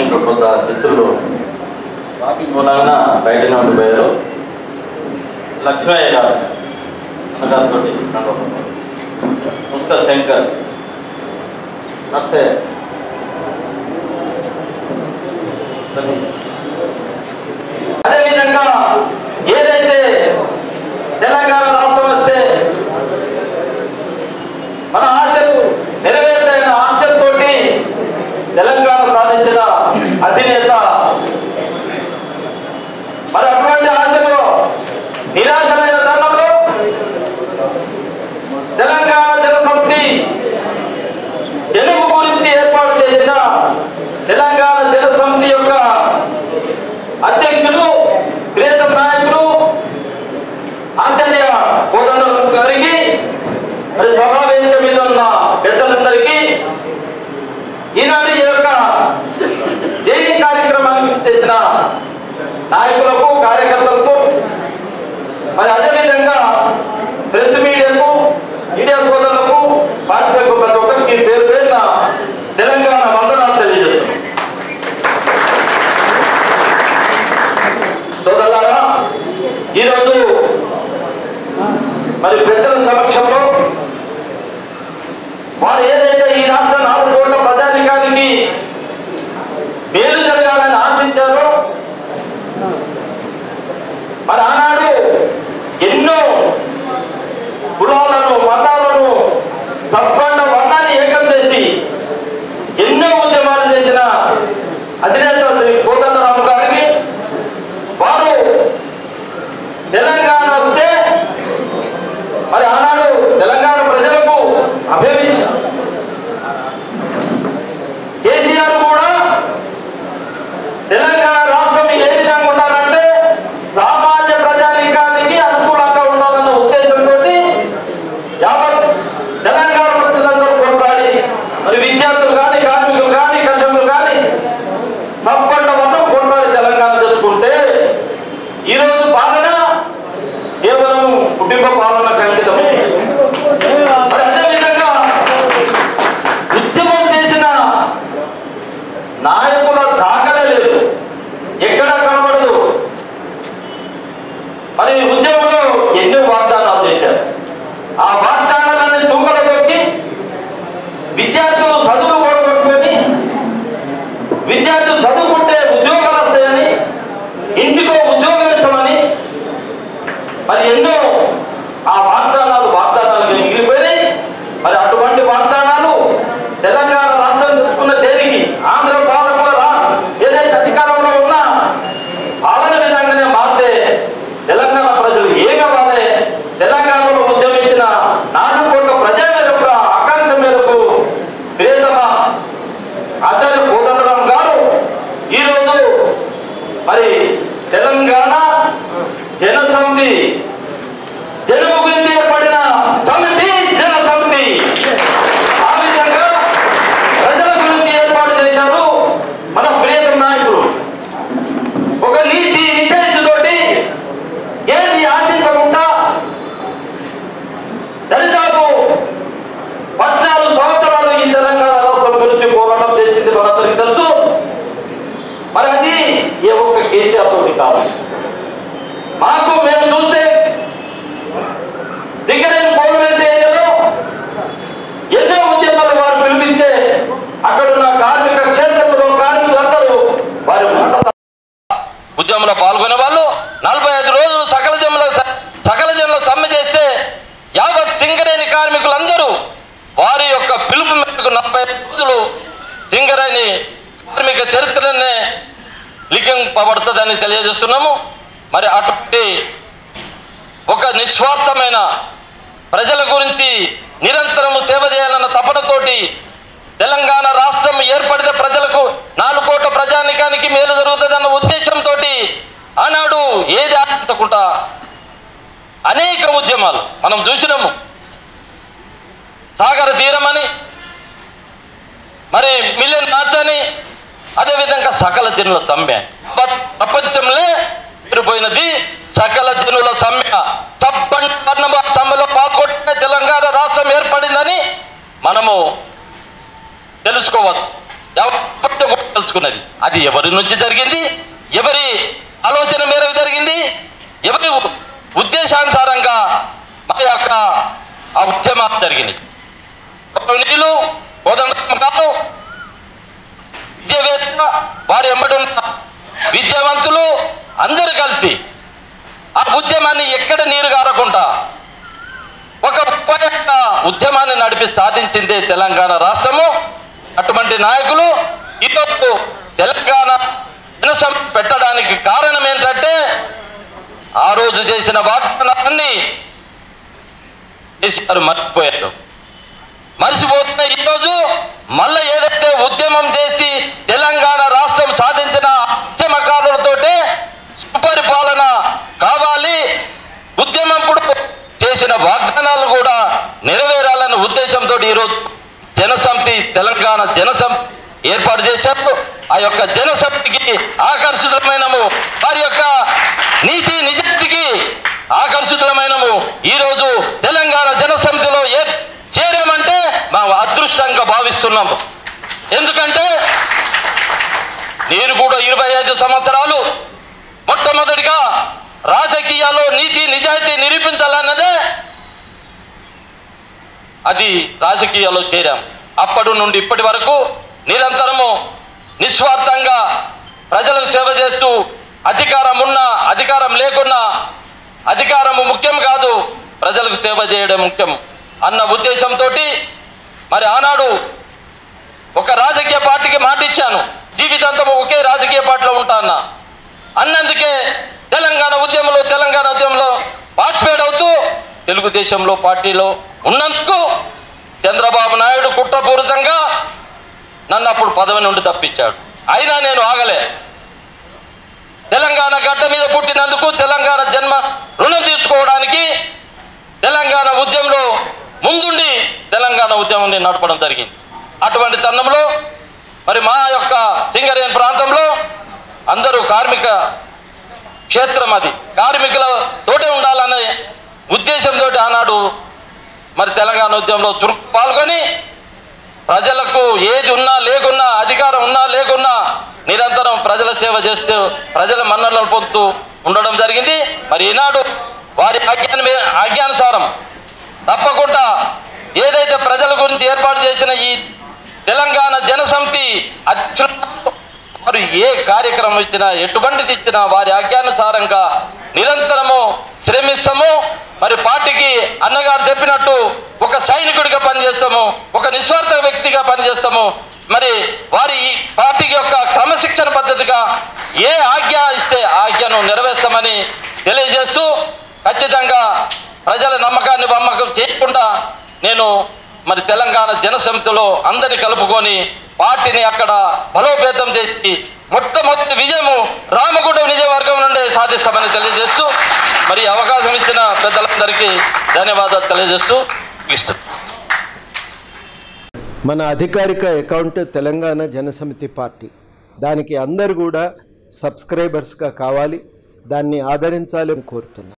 ఇంట్లో కొంత మిత్రులు ట్రాఫిక్ మూలంగా బయటనే ఉండిపోయారు లక్ష్మయ్య గారు అన్నగారితో ముస్క శంకర్ నర్సయ్య అదేవిధంగా ఏదైతే తెలంగాణ రాష్ట్రం వస్తే మన ఆశలు నెరవేర్తైన ఆశలతో తెలంగాణ సాధించిన అధినేత మరి అటువంటి ఆశలు నిరాశమైన తరుణంలో తెలంగాణ జనసమితి తెలుగు గురించి ఏర్పాటు చేసిన తెలంగాణ జనసమితి యొక్క అధ్యక్షులు ప్రియతమ నాయకులు ఆచార్య కోదండరావు గారికి మరి సభా వేదిక మీద ఉన్న పెద్దలందరికీ ఈనాడు ఈ యొక్క జైలు కార్యక్రమానికి చేసిన నాయకులకు కార్యకర్తలకు మరి అదేవిధంగా ప్రెస్ మీడియాకు మీడియా సోదరులకు పార్టీలకు ప్రతి ఒక్కరికి పేరు పేరున తెలంగాణ వందనాలు తెలియజేస్తున్నాం సోదరులారా ఈరోజు మరి పెద్దల సమక్షంలో వారు ఏదైతే ఈ రాష్ట్ర నాలుగు కోట్ల ప్రజానికానికి మేలు జరగాలని ఆశించారో మరి ఆనాడు ఎన్నో కులాలను మతాలను సబ్బండ వర్ణాన్ని ఏకం చేసి ఎన్నో ఉద్యమాలు చేసిన అధినేత శ్రీ కోదండరాము గారికి వారు తెలంగాణ వస్తే మరి ఆనాడు తెలంగాణ ప్రజలకు అభ్యమించారు కేసీఆర్ కూడా తెలంగాణ రాష్ట్రం ఏ విధంగా ఉండాలంటే సామాన్య ప్రజానీకానికి అనుకూలంగా ఉండాలన్న ఉద్దేశంతో యావత్ తెలంగాణ ప్రజలందరూ కొట్లాడి మరి విద్యార్థులు కానీ కార్మికులు కానీ కర్షకులు కానీ సంపన్న వర్గం కొట్లాడి తెలంగాణ తెచ్చుకుంటే ఈరోజు పాలన కేవలం కుటుంబ పాలన కంకితమే మరి అదేవిధంగా ఉద్యమం చేసిన నాయకుల దాఖలే లేదు ఎక్కడా కనబడదు మరి ఉద్యమంలో ఎన్నో వాగ్దానాలు చేశారు ఆ వాగ్దానాలన్నీ తుంగలు తొక్కి విద్యార్థులు చదువులు కూడగొట్టుకొని విద్యార్థులు చదువుకుంటే ఉద్యోగాలు వస్తాయని ఇంటికో ఉద్యోగం ఇస్తామని మరి ఎన్నో ఆ వాగ్దానాలు వాగ్దానాలు మిగిలిపోయినాయి మరి అటువంటి వాగ్దానాలు తెలంగాణ రాష్ట్రం తెచ్చుకున్న దేనికి ఆంధ్ర పాలకుల రా- ఏదైతే అధికారంలో ఉన్నా పాలన విధంగానే మారితే తెలంగాణ ప్రజలు ఏమి అవ్వాలి తెలంగాణలో ఉద్యమించిన నాలుగు కోట్ల ప్రజల యొక్క ఆకాంక్ష మేరకు ప్రియతమ ఆచార్య కోదండరాం గారు ఈరోజు మరి తెలంగాణ జనసమితి జనము గురించి ఏర్పడిన సమితి జన సమితి ఆ విధంగా ప్రజల గురించి ఏర్పాటు చేశారు మన ప్రియతమ నాయకులు ఒక నీతి నిజాయితీతోటి ఏది ఆశించకుండా దరిదాపు పద్నాలుగు సంవత్సరాలు ఈ తెలంగాణ రాష్ట్రం గురించి పోరాటం చేసింది మనందరికీ తెలుసు మరి అది ఏ ఒక్క కేసీఆర్ తోటి కాదు మాకు మేము చూస్తే సింగరేణి గవర్నమెంట్ ఏరియాలో ఎన్నో ఉద్యమాలు వారు పిలిపిస్తే అక్కడ ఉన్న కార్మిక క్షేత్రంలో కార్మికులందరూ వారి మాట ఉద్యమంలో పాల్గొనే వాళ్ళు నలభై ఐదు రోజులు సకల జనుల సకల జనుల సమ్మె చేస్తే యావత్ సింగరేణి కార్మికులందరూ వారి యొక్క పిలుపు మేరకు నలభై ఐదు రోజులు సింగరేణి కార్మిక చరిత్రనే లిఖింపబడుతుందని తెలియజేస్తున్నాము మరి అటువంటి ఒక నిస్వార్థమైన ప్రజల గురించి నిరంతరము సేవ చేయాలన్న తపనతోటి తెలంగాణ రాష్ట్రం ఏర్పడితే ప్రజలకు నాలుగు కోట్ల ప్రజానికానికి మేలు జరుగుతుందన్న ఉద్దేశంతో ఆనాడు ఏది ఆశించకుండా అనేక ఉద్యమాలు మనం చూసినాము సాగర తీరమని మరి మిలియన్ మార్చ్ అని అదేవిధంగా సకల జనుల సమ్మె ప్ర- ప్రపంచంలో పోయినది సకల జనుల సమ్మె సబ్బండ వర్ణమ సమ్మెలో పాల్గొంటే తెలంగాణ రాష్ట్రం ఏర్పడిందని మనము తెలుసుకోవచ్చు ఎవరు తెలుసుకో తీసుకున్నది అది ఎవరి నుంచి జరిగింది ఎవరి ఆలోచన మేరకు జరిగింది ఎవరి ఉ- ఉద్దేశానుసారంగా మన యొక్క ఆ ఉద్యమాలు జరిగినాయి నీళ్ళు కోదండం కాదు విద్యావేత్త వారి ఎంబడి ఉన్న విద్యావంతులు అందరూ కలిసి ఆ ఉద్యమాన్ని ఎక్కడ నీరు గారకుండా ఒక ఉపయుక్త ఉద్యమాన్ని నడిపి సాధించిందే తెలంగాణ రాష్ట్రము అటువంటి నాయకులు ఈరోజు తెలంగాణ జనసం పెట్టడానికి కారణం ఏంటంటే ఆ రోజు చేసిన వాగ్దానాన్ని కేసీఆర్ మర్చిపోయారు మర్చిపోతున్న ఈరోజు మళ్ళీ ఏదైతే ఉద్యమం చేసి తెలంగాణ రాష్ట్రం సాధించిన ఉద్యమకారులతోటే సుపరిపాలన కావాలి ఉద్యమప్పుడు చేసిన వాగ్దానాలు కూడా నెరవేరాలన్న ఉద్దేశంతో ఈరోజు జనసమితి తెలంగాణ జనసమితి ఏర్పాటు చేశారు ఆ యొక్క జనసమితికి ఆకర్షితమైనము వారి యొక్క నీతి నిజాయితీకి ఆకర్షితమైనము ఈరోజు తెలంగాణ జనసమితిలో ఏ చేరామంటే మా అదృష్టంగా భావిస్తున్నాము ఎందుకంటే నేను కూడా ఇరవై ఐదు సంవత్సరాలు మొట్టమొదటిగా రాజకీయాల్లో నీతి నిజాయితీ నిరూపించాలన్నదే అది రాజకీయాల్లో చేరాం అప్పటి నుండి ఇప్పటి వరకు నిరంతరము నిస్వార్థంగా ప్రజలకు సేవ చేస్తూ అధికారం ఉన్నా అధికారం లేకున్నా అధికారము ముఖ్యం కాదు ప్రజలకు సేవ చేయడం ముఖ్యం అన్న ఉద్దేశంతో మరి ఆనాడు ఒక రాజకీయ పార్టీకి మాట ఇచ్చాను జీవితాంతం ఒకే రాజకీయ పార్టీలో ఉంటా అన్న అన్నందుకే తెలంగాణ ఉద్యమంలో తెలంగాణ ఉద్యమంలో పార్టిసిపేట్ అవుతూ తెలుగుదేశంలో పార్టీలో ఉన్నందుకు చంద్రబాబు నాయుడు కుట్రపూరితంగా నన్ను అప్పుడు పదవి నుండి తప్పించాడు అయినా నేను ఆగలే తెలంగాణ గడ్డ మీద పుట్టినందుకు తెలంగాణ జన్మ రుణం తీర్చుకోవడానికి తెలంగాణ ఉద్యమంలో ముందుండి తెలంగాణ ఉద్యమాన్ని నడపడం జరిగింది అటువంటి తరుణంలో మరి మా యొక్క సింగరేణి ప్రాంతంలో అందరూ కార్మిక క్షేత్రం అది కార్మికుల తోటే ఉండాలనే ఉద్దేశంతో ఆనాడు మరి తెలంగాణ ఉద్యమంలో చురుకు పాల్గొని ప్రజలకు ఏది ఉన్నా లేకున్నా అధికారం ఉన్నా లేకున్నా నిరంతరం ప్రజల సేవ చేస్తూ ప్రజల మన్ననలు పొందుతూ ఉండడం జరిగింది మరి ఈనాడు వారి ఆజ్ఞాన మే- ఆజ్ఞానుసారం తప్పకుండా ఏదైతే ప్రజల గురించి ఏర్పాటు చేసిన ఈ తెలంగాణ జనసమితి అత్యున్నత వారు ఏ కార్యక్రమం ఇచ్చినా ఎటువంటిది ఇచ్చినా వారి ఆజ్ఞానుసారంగా నిరంతరము శ్రమిస్తాము మరి పార్టీకి అన్నగారు చెప్పినట్టు ఒక సైనికుడిగా పనిచేస్తాము ఒక నిస్వార్థ వ్యక్తిగా పనిచేస్తాము మరి వారి ఈ పార్టీకి యొక్క క్రమశిక్షణ పద్ధతిగా ఏ ఆజ్ఞ ఇస్తే ఆ ఆజ్ఞను నెరవేర్స్తామని తెలియజేస్తూ ఖచ్చితంగా ప్రజల నమ్మకాన్ని బమ్మకం చేయకుండా నేను మరి తెలంగాణ జనసమితిలో అందరిని కలుపుకొని పార్టీని అక్కడ బలోపేతం చేసి మొట్టమొదటి విజయము రామగుండం నిజవర్గం నుండే సాధిస్తామని తెలియజేస్తూ మరి ఈ అవకాశం ఇచ్చిన పెద్దలందరికీ ధన్యవాదాలు తెలియజేస్తూ ఇష్టం మన అధికారిక అకౌంట్ తెలంగాణ జనసమితి పార్టీ దానికి అందరు కూడా సబ్స్క్రైబర్స్గా కావాలి దాన్ని ఆదరించాలని కోరుతున్నాను